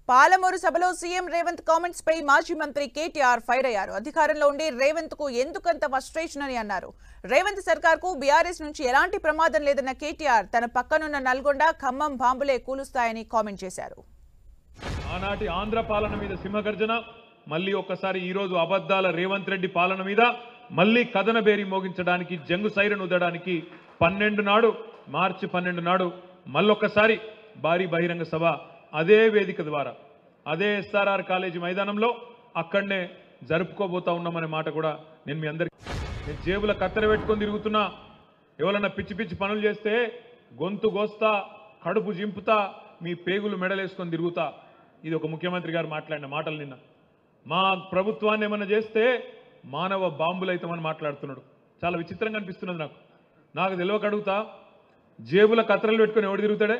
పాలమూరు సభలో CM Revanth comments పై మాజీ మంత్రి కేటీఆర్ ఫైర్ అయ్యారు అధికారంలో ఉండి రేవంత్ కు ఎందుకంత ఫ్రస్ట్రేషన్ అని అన్నారు రేవంత్ సర్కార్ కు బీఆర్ఎస్ నుంచి ఎలాంటి ప్రమాదం లేదన్న కేటీఆర్ తన పక్కనున్న నల్గొండ ఖమ్మం బాంబులే కూలుస్తాయని కామెంట్ చేశారు ఆనాటి ఆంధ్ర పాలన మీద సింహగర్జన మళ్ళీ ఒక్కసారి ఈ రోజు అబద్ధాల రేవంత్ రెడ్డి పాలన మీద మళ్ళీ కథన బేరి మోగించడానికి జంగు సైరన్ ఉదడానికి పన్నెండు నాడు మార్చి పన్నెండు నాడు మళ్ళొక్కసారి భారీ బహిరంగ సభ అదే వేదిక ద్వారా అదే ఎస్ఆర్ఆర్ కాలేజీ మైదానంలో అక్కడనే జరుపుకోబోతా ఉన్నామనే మాట కూడా నేను మీ అందరికి నేను జేబుల కత్తెర పెట్టుకొని తిరుగుతున్నా ఎవరన్నా పిచ్చి పిచ్చి పనులు చేస్తే గొంతు గోస్తా కడుపు జింపుతా మీ పేగులు మెడలేసుకొని తిరుగుతా ఇది ఒక ముఖ్యమంత్రి గారు మాట్లాడిన మాటలు నిన్న మా ప్రభుత్వాన్ని ఏమన్నా చేస్తే మానవ బాంబులు అవుతామని మాట్లాడుతున్నాడు చాలా విచిత్రంగా అనిపిస్తున్నది నాకు నాకు తెలియక అడుగుతా జేబుల కత్తెరలు పెట్టుకొని ఎవడు తిరుగుతాడే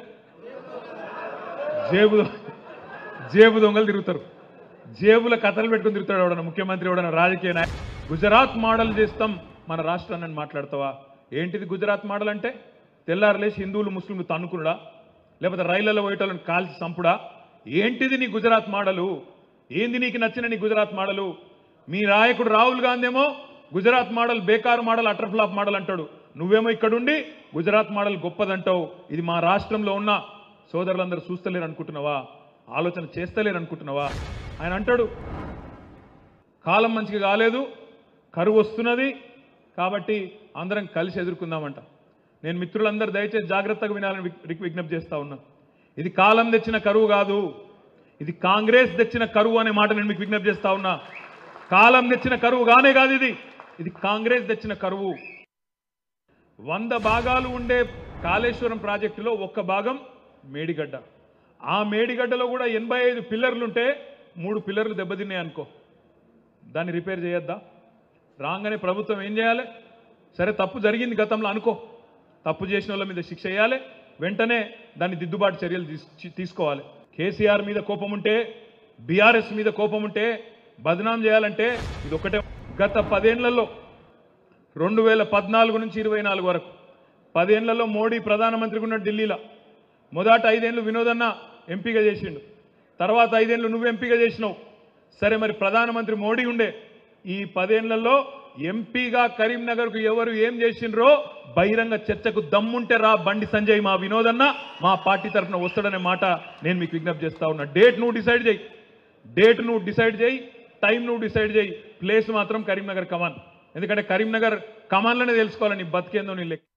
జేబు జేబు దొంగలు తిరుగుతారు జేబుల కథలు పెట్టుకుని తిరుగుతాడు ఎవడన్నా ముఖ్యమంత్రి ఎవడన్నా రాజకీయ నాయ గుజరాత్ మోడల్ చేస్తాం మన రాష్ట్రాన్ని అని మాట్లాడతావా ఏంటిది గుజరాత్ మోడల్ అంటే తెల్లారలేసి హిందువులు ముస్లింలు తన్నుకునుడా లేకపోతే రైళ్లలో పోయేటోళ్ళని కాల్చి చంపుడా ఏంటిది నీ గుజరాత్ మోడలు ఏంది నీకు నచ్చిన నీ గుజరాత్ మోడలు మీ నాయకుడు రాహుల్ గాంధీ ఏమో గుజరాత్ మోడల్ బేకారు మోడల్ అటర్ ఫ్లాప్ మోడల్ అంటాడు నువ్వేమో ఇక్కడుండి గుజరాత్ మోడల్ గొప్పదంటావు ఇది మా రాష్ట్రంలో ఉన్న సోదరులందరూ చూస్తలేరు అనుకుంటున్నావా ఆలోచన చేస్తలేరు అనుకుంటున్నావా ఆయన అంటాడు కాలం మంచిగా కాలేదు కరువు వస్తున్నది కాబట్టి అందరం కలిసి ఎదుర్కొందామంట నేను మిత్రులందరూ దయచేసి జాగ్రత్తగా వినాలని విక్- విజ్ఞప్తి చేస్తా ఉన్నా ఇది కాలం తెచ్చిన కరువు కాదు ఇది కాంగ్రెస్ తెచ్చిన కరువు అనే మాట నేను మీకు విజ్ఞప్తి చేస్తా ఉన్నా కాలం తెచ్చిన కరువు గానే కాదు ఇది ఇది కాంగ్రెస్ తెచ్చిన కరువు వంద భాగాలు ఉండే కాళేశ్వరం ప్రాజెక్టులో ఒక్క భాగం మేడిగడ్డ ఆ మేడిగడ్డలో కూడా ఎనభై ఐదు పిల్లర్లుంటే మూడు పిల్లర్లు దెబ్బతిన్నాయి అనుకో దాన్ని రిపేర్ చేయొద్దా రాగానే ప్రభుత్వం ఏం చేయాలి సరే తప్పు జరిగింది గతంలో అనుకో తప్పు చేసిన వాళ్ళ మీద శిక్ష వేయాలి వెంటనే దాన్ని దిద్దుబాటు చర్యలు తీస్- తీసుకోవాలి కేసీఆర్ మీద కోపం ఉంటే బీఆర్ఎస్ మీద కోపం ఉంటే బదనాం చేయాలంటే ఇది ఒకటే గత పదేళ్లలో రెండు వేల పద్నాలుగు నుంచి ఇరవై నాలుగు వరకు పదేళ్లలో మోడీ ప్రధానమంత్రిగా ఉన్న ఢిల్లీలో మొదట ఐదేళ్లు వినోదన్న ఎంపీగా చేసిండు తర్వాత ఐదేళ్లు నువ్వు ఎంపీగా చేసినావు సరే మరి ప్రధానమంత్రి మోడీ ఉండే ఈ పదేళ్లలో ఎంపీగా కరీంనగర్కు ఎవరు ఏం చేసిండ్రో బహిరంగ చర్చకు దమ్ముంటే రా బండి సంజయ్ మా వినోదన్న మా పార్టీ తరఫున వస్తాడనే మాట నేను మీకు విజ్ఞప్తి చేస్తా ఉన్నా డేట్ నువ్వు డిసైడ్ చేయి డేట్ నువ్వు డిసైడ్ చేయి టైం నువ్వు డిసైడ్ చేయి ప్లేస్ మాత్రం కరీంనగర్ కమాన్ ఎందుకంటే కరీంనగర్ కమాన్లోనే తెలుసుకోవాలి నీ బతికేందో నీ లెక్క